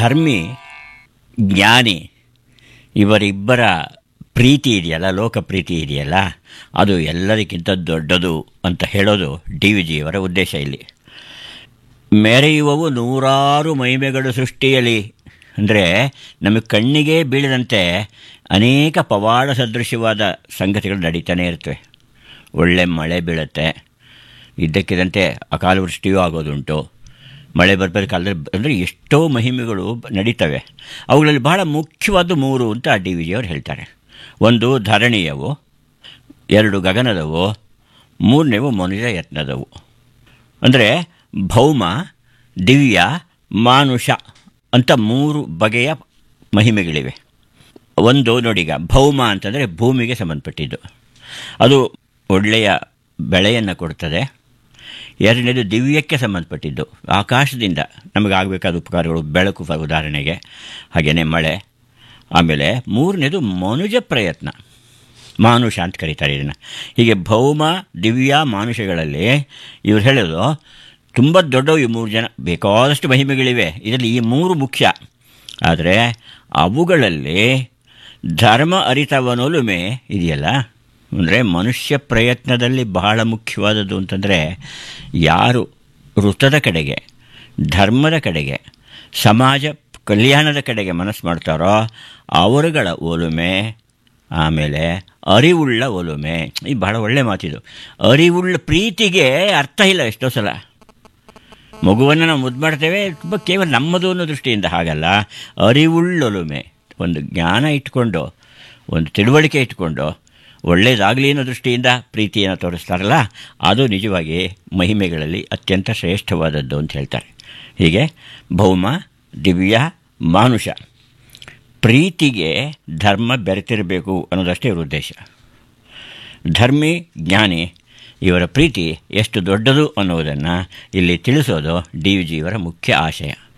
ಧರ್ಮಿ ಜ್ಞಾನಿ ಇವರಿಬ್ಬರ ಪ್ರೀತಿ ಇದೆಯಲ್ಲ ಲೋಕ ಪ್ರೀತಿ ಇದೆಯಲ್ಲ ಅದು ಎಲ್ಲದಕ್ಕಿಂತ ದೊಡ್ಡದು ಅಂತ ಹೇಳೋದು ಡಿ ವಿ ಜಿಯವರ ಉದ್ದೇಶ ಇಲ್ಲಿ ಮೆರೆಯುವವು ನೂರಾರು ಮಹಿಮೆಗಳು ಸೃಷ್ಟಿಯಲ್ಲಿ ಅಂದರೆ ನಮಗೆ ಕಣ್ಣಿಗೆ ಬೀಳದಂತೆ ಅನೇಕ ಪವಾಡ ಸದೃಶ್ಯವಾದ ಸಂಗತಿಗಳು ನಡೀತಾನೆ ಇರ್ತವೆ ಒಳ್ಳೆ ಮಳೆ ಬೀಳುತ್ತೆ ಇದ್ದಕ್ಕಿದ್ದಂತೆ ಅಕಾಲ ವೃಷ್ಟಿಯೂ ಆಗೋದುಂಟು ಮಳೆ ಬರ್ಬೇಕು ಕಾಲದಲ್ಲಿ ಅಂದರೆ ಎಷ್ಟೋ ಮಹಿಮೆಗಳು ನಡೀತವೆ ಅವುಗಳಲ್ಲಿ ಬಹಳ ಮುಖ್ಯವಾದ ಮೂರು ಅಂತ ಡಿ ವಿ ಜಿಯವರು ಹೇಳ್ತಾರೆ ಒಂದು ಧರಣಿಯವು ಎರಡು ಗಗನದವು ಮೂರನೇವು ಮನುಜ ಯತ್ನದವು ಅಂದರೆ ಭೌಮ ದಿವ್ಯ ಮಾನುಷ ಅಂತ ಮೂರು ಬಗೆಯ ಮಹಿಮೆಗಳಿವೆ ಒಂದು ನೋಡೀಗ ಭೌಮ ಅಂತಂದರೆ ಭೂಮಿಗೆ ಸಂಬಂಧಪಟ್ಟಿದ್ದು ಅದು ಒಳ್ಳೆಯ ಬೆಳೆಯನ್ನು ಕೊಡ್ತದೆ ಎರಡನೇದು ದಿವ್ಯಕ್ಕೆ ಸಂಬಂಧಪಟ್ಟಿದ್ದು ಆಕಾಶದಿಂದ ನಮಗಾಗಬೇಕಾದ ಉಪಕಾರಗಳು ಬೆಳಕು ಪ- ಉದಾಹರಣೆಗೆ ಹಾಗೆಯೇ ಮಳೆ ಆಮೇಲೆ ಮೂರನೇದು ಮನುಜ ಪ್ರಯತ್ನ ಮಾನುಷ ಅಂತ ಕರೀತಾರೆ ಇದನ್ನು ಹೀಗೆ ಭೌಮ ದಿವ್ಯ ಮಾನುಷಗಳಲ್ಲಿ ಇವ್ರು ಹೇಳೋದು ತುಂಬ ದೊಡ್ಡವು ಈ ಮೂರು ಜನ ಬೇಕಾದಷ್ಟು ಮಹಿಮೆಗಳಿವೆ ಇದರಲ್ಲಿ ಈ ಮೂರು ಮುಖ್ಯ ಆದರೆ ಅವುಗಳಲ್ಲಿ ಧರ್ಮ ಅರಿತವನೊಲುಮೆ ಇದೆಯಲ್ಲ ಅಂದರೆ ಮನುಷ್ಯ ಪ್ರಯತ್ನದಲ್ಲಿ ಬಹಳ ಮುಖ್ಯವಾದದ್ದು ಅಂತಂದರೆ ಯಾರು ವೃತ್ತದ ಕಡೆಗೆ ಧರ್ಮದ ಕಡೆಗೆ ಸಮಾಜ ಕಲ್ಯಾಣದ ಕಡೆಗೆ ಮನಸ್ಸು ಮಾಡ್ತಾರೋ ಅವರುಗಳ ಒಲುಮೆ ಆಮೇಲೆ ಅರಿವುಳ್ಳ ಒಲುಮೆ ಈ ಬಹಳ ಒಳ್ಳೆ ಮಾತಿದು ಅರಿವುಳ್ಳ ಪ್ರೀತಿಗೆ ಅರ್ಥ ಇಲ್ಲ ಎಷ್ಟೋ ಸಲ ಮಗುವನ್ನು ನಾವು ಮುದ್ದು ಮಾಡ್ತೇವೆ ತುಂಬ ಕೇವಲ ನಮ್ಮದು ಅನ್ನೋ ದೃಷ್ಟಿಯಿಂದ ಹಾಗಲ್ಲ ಅರಿವುಳ್ಳೊಲುಮೆ ಒಂದು ಜ್ಞಾನ ಇಟ್ಕೊಂಡು ಒಂದು ತಿಳುವಳಿಕೆ ಇಟ್ಕೊಂಡು ಒಳ್ಳೆಯದಾಗಲಿ ಅನ್ನೋ ದೃಷ್ಟಿಯಿಂದ ಪ್ರೀತಿಯನ್ನು ತೋರಿಸ್ತಾರಲ್ಲ ಅದು ನಿಜವಾಗಿ ಮಹಿಮೆಗಳಲ್ಲಿ ಅತ್ಯಂತ ಶ್ರೇಷ್ಠವಾದದ್ದು ಅಂತ ಹೇಳ್ತಾರೆ ಹೀಗೆ ಭೌಮ ದಿವ್ಯ ಮಾನುಷ ಪ್ರೀತಿಗೆ ಧರ್ಮ ಬೆರೆತಿರಬೇಕು ಅನ್ನೋದಷ್ಟೇ ಇವ್ರ ಉದ್ದೇಶ ಧರ್ಮಿ ಜ್ಞಾನಿ ಇವರ ಪ್ರೀತಿ ಎಷ್ಟು ದೊಡ್ಡದು ಅನ್ನುವುದನ್ನು ಇಲ್ಲಿ ತಿಳಿಸೋದು ಡಿ ವಿ ಜಿಯವರ ಮುಖ್ಯ ಆಶಯ